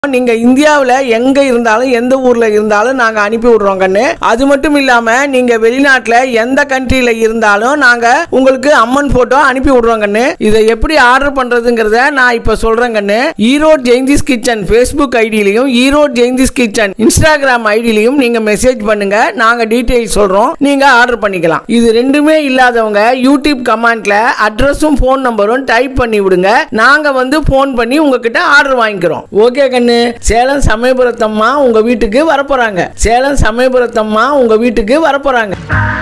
நீங்க இந்தியாவில் எங்க இருந்தாலும் எந்த ஊர்ல இருந்தாலும் நாங்க அனுப்பி விடுறோம் கண்ணு அது மட்டும் இல்லாம நீங்க வெளிநாட்டுல எந்த கண்ட்ரில இருந்தாலும் நாங்க உங்களுக்கு அம்மன் போட்டோ அனுப்பி விடுறோம் கண்ணு இதை எப்படி ஆர்டர் பண்றதுங்கிறத நான் இப்ப சொல்றேன் கண்ணு ஈரோட் ஜெயந்திஸ் கிச்சன் ஃபேஸ்புக் ஐடியிலையும் ஈரோட் ஜெயந்திஸ் கிச்சன் இன்ஸ்டாகிராம் ஐடியிலையும் நீங்க மெசேஜ் பண்ணுங்க நாங்க டீடைல் சொல்றோம் நீங்க ஆர்டர் பண்ணிக்கலாம் இது ரெண்டுமே இல்லாதவங்க யூடியூப் கமெண்ட்ல அட்ரஸும் ஃபோன் நம்பரும் டைப் பண்ணி விடுங்க நாங்க வந்து ஃபோன் பண்ணி உங்ககிட்ட ஆர்டர் வாங்கிக்கிறோம் ஓகே கண்ணு சேலம் சமயபுரத்தம்மா உங்க வீட்டுக்கு வரப்போறாங்க சேலம் சமயபுரத்தம்மா உங்க வீட்டுக்கு வரப்போறாங்க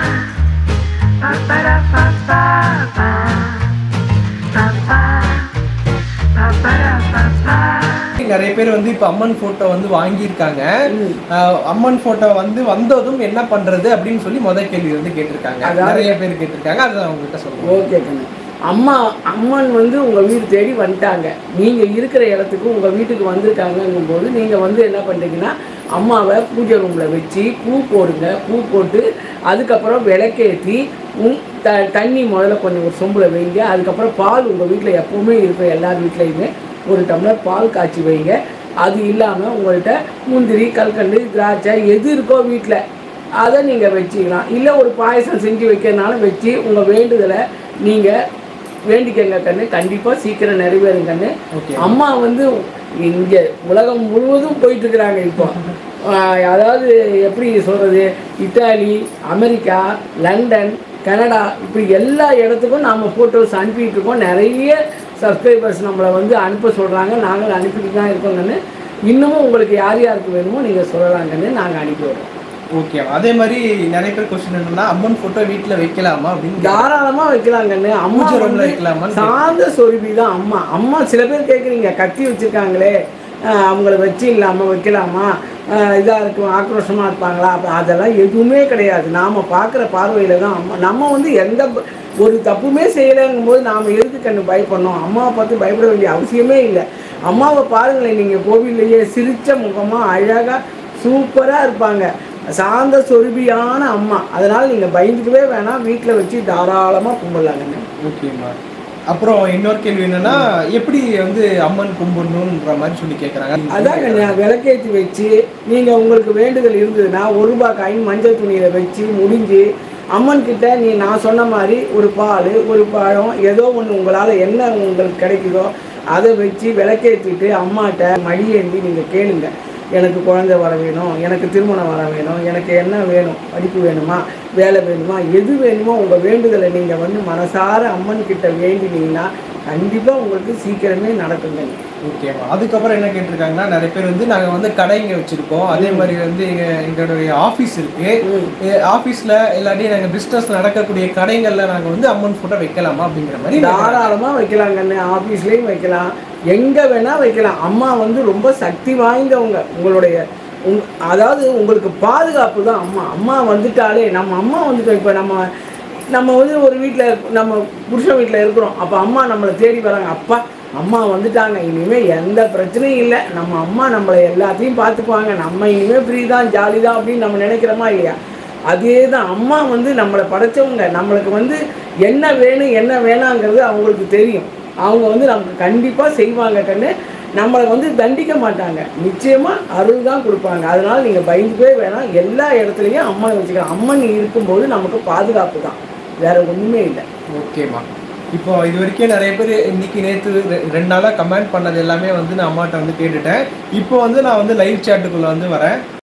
நிறைய பேர் வந்து இப்ப அம்மன் போட்டோ வந்து வாங்கியிருக்காங்க அஹ் அம்மன் போட்டோ வந்து வந்ததும் என்ன பண்றது அப்படின்னு சொல்லி முத கேள்வி வந்து கேட்டிருக்காங்க அதாவது- நிறைய பேர் கேட்டிருக்காங்க அதை நான் உங்ககிட்ட சொல்லுவேன் ஓகே கண்ணு அம்மா அம்மன் வந்து உங்கள் வீடு தேடி வந்துட்டாங்க நீங்கள் இருக்கிற இடத்துக்கு உங்கள் வீட்டுக்கு வந்திருக்காங்கங்கும் போது நீங்கள் வந்து என்ன பண்ணுறீங்கன்னா அம்மாவை பூஜை ரூமில் வச்சு பூ போடுங்க பூ போட்டு அதுக்கப்புறம் விளக்கேற்றி உம் த தண்ணி முதல்ல கொஞ்சம் ஒரு சொம்பில் வைங்க அதுக்கப்புறம் பால் உங்கள் வீட்டில் எப்போவுமே இருக்கும் எல்லார் வீட்லேயுமே ஒரு டம்ளர் பால் காய்ச்சி வைங்க அது இல்லாமல் உங்கள்கிட்ட முந்திரி கல்கண்டு திராட்சை எது இருக்கோ வீட்டில் அதை நீங்கள் வச்சுக்கலாம் இல்லை ஒரு பாயசம் செஞ்சு வைக்கிறதுனால வச்சு உங்கள் வேண்டுதலை நீங்கள் வேண்டிக்கங்க கண்ணு கண்டிப்பாக சீக்கிரம் நிறைவேறும் கண்ணு Okay. அம்மா வந்து இங்கே உலகம் முழுவதும் போயிட்டு இருக்கிறாங்க இப்போ ஆஹ் அதாவது எப்படி சொல்கிறது இத்தாலி அமெரிக்கா லண்டன் கனடா இப்படி எல்லா இடத்துக்கும் நாம் ஃபோட்டோஸ் அனுப்பிட்டு இருக்கோம் நிறைய சப்ஸ்கிரைபர்ஸ் நம்மளை வந்து அனுப்ப சொல்கிறாங்க நாங்கள் அனுப்பிட்டு தான் இருக்கோங்கன்னு இன்னமும் உங்களுக்கு யார் யாருக்கு வேணுமோ நீங்கள் சொல்லலாங்கன்னு நாங்கள் அனுப்பி விடுறோம் ஓகே அதே மாதிரி நிறைய பேர் கொஸ்டின் என்னன்னா அம்மன் போட்டோ வீட்ல வைக்கலாமா அப்படின்னு தாராளமா வைக்கலாங்கண்ணு அம்மா பூஜை room ல வந்து வைக்கலாமான்னு சார்ந்த சொருபி தான் அம்மா அம்மா சில பேர் கேட்குறீங்க கத்தி வச்சிருக்காங்களே ஆஹ் அவங்கள வச்சு இல்லாம வைக்கலாமா ஆஹ் இதா இருக்கும் ஆக்ரோஷமா இருப்பாங்களா அப்ப அதெல்லாம் எதுவுமே கிடையாது நாம பார்க்குற பார்வையில தான் அம்மா நம்ம வந்து எந்த ப- ஒரு தப்புமே செய்யலைங்கும் போது நாம் எதுக்கு கண்ணு பயப்படணும் அம்மாவை பார்த்து பயப்பட வேண்டிய அவசியமே இல்லை அம்மாவை பாருங்களேன் நீங்கள் கோவில்லையே சிரிச்ச முகமாக அழகாக சூப்பராக இருப்பாங்க சாந்த சொருபியான அம்மா அதனால் நீங்கள் பயந்துக்கவே வேணாம் வீட்டில் வச்சு தாராளமாக கும்பிடலாங்கண்ணே ஓகேம்மா அப்புறம் இன்னொரு கேள்வி என்னன்னா எப்படி வந்து அம்மன் கும்பிடணுன்ற மாதிரி சொல்லி கேட்குறாங்க அதாங்க நான் விளக்கேற்றி வச்சு நீங்கள் உங்களுக்கு வேண்டுதல் இருந்ததுன்னா ஒரு ரூபாய் காயின் மஞ்சள் துணியில் வச்சு முடிஞ்சு அம்மன் கிட்ட நீ நான் சொன்ன மாதிரி ஒரு பால் ஒரு பழம் ஏதோ ஒன்று உங்களால் என்ன உங்களுக்கு கிடைக்குதோ அதை வச்சு விளக்கேற்றிட்டு அம்மாட்ட மடியேந்தி நீங்கள் கேளுங்க எனக்கு குழந்தை வர வேணும் எனக்கு திருமணம் வர வேணும் எனக்கு என்ன வேணும் படிப்பு வேணுமா வேலை வேணுமா எது வேணுமோ உங்கள் வேண்டுதலை நீங்கள் வந்து மனசார அம்மன் கிட்ட வேண்டினீங்கன்னா கண்டிப்பாக உங்களுக்கு சீக்கிரமே நடக்குங்க ஓகேம்மா அதுக்கப்புறம் என்ன கேட்டிருக்காங்கன்னா நிறைய பேர் வந்து நாங்க வந்து கடைங்க வச்சிருக்கோம் அதே மாதிரி வந்து எங்க எங்களுடைய ஆஃபீஸ் இருக்கு ம். ஆஃபீஸ்ல இல்லாட்டி நாங்க பிசினஸ் நடக்கக்கூடிய கடைகள்ல நாங்க வந்து அம்மன் போட்டோ வைக்கலாமா அப்படிங்கிற மாதிரி தாராளமாக வைக்கலாம் கண்ணு ஆஃபீஸ்லேயும் வைக்கலாம் எங்கே வேணால் வைக்கலாம் அம்மா வந்து ரொம்ப சக்தி வாய்ந்தவங்க உங்களுடைய உங் அதாவது உங்களுக்கு பாதுகாப்பு தான் அம்மா அம்மா வந்துட்டாலே நம்ம அம்மா வந்துட்டோம் இப்போ நம்ம நம்ம வந்து ஒரு வீட்டில் நம்ம புருஷன் வீட்டில் இருக்கிறோம் அப்போ அம்மா நம்மளை தேடி வராங்க அப்பா அம்மா வந்துட்டாங்க இனிமேல் எந்த பிரச்சனையும் இல்லை நம்ம அம்மா நம்மளை எல்லாத்தையும் பார்த்துக்குவாங்க நம்ம இனிமேல் ஃப்ரீ தான் ஜாலி தான் அப்படின்னு நம்ம நினைக்கிறோமா இல்லையா அதே தான் அம்மா வந்து நம்மளை படைச்சவங்க நம்மளுக்கு வந்து என்ன வேணும் என்ன வேணாங்கிறது அவங்களுக்கு தெரியும் அவங்க வந்து நமக்கு கண்டிப்பாக செய்வாங்க கண்ணு நம்மளை வந்து தண்டிக்க மாட்டாங்க நிச்சயமாக அருள் தான் கொடுப்பாங்க அதனால் நீங்கள் பயந்துக்கவே வேணாம் எல்லா இடத்துலையும் அம்மன் வச்சுக்கலாம் அம்மன் இருக்கும்போது நமக்கு பாதுகாப்பு தான் வேற ஒன்றுமே இல்லை ஓகேம்மா இப்போ இது வரைக்கும் நிறைய பேர் இன்னைக்கு நேற்று ரெண்டு நாளாக கமெண்ட் பண்ணது எல்லாமே வந்து நான் அம்மாட்ட வந்து கேட்டுட்டேன் இப்போ வந்து நான் வந்து லைவ் சாட்டுக்குள்ளே வந்து வரேன்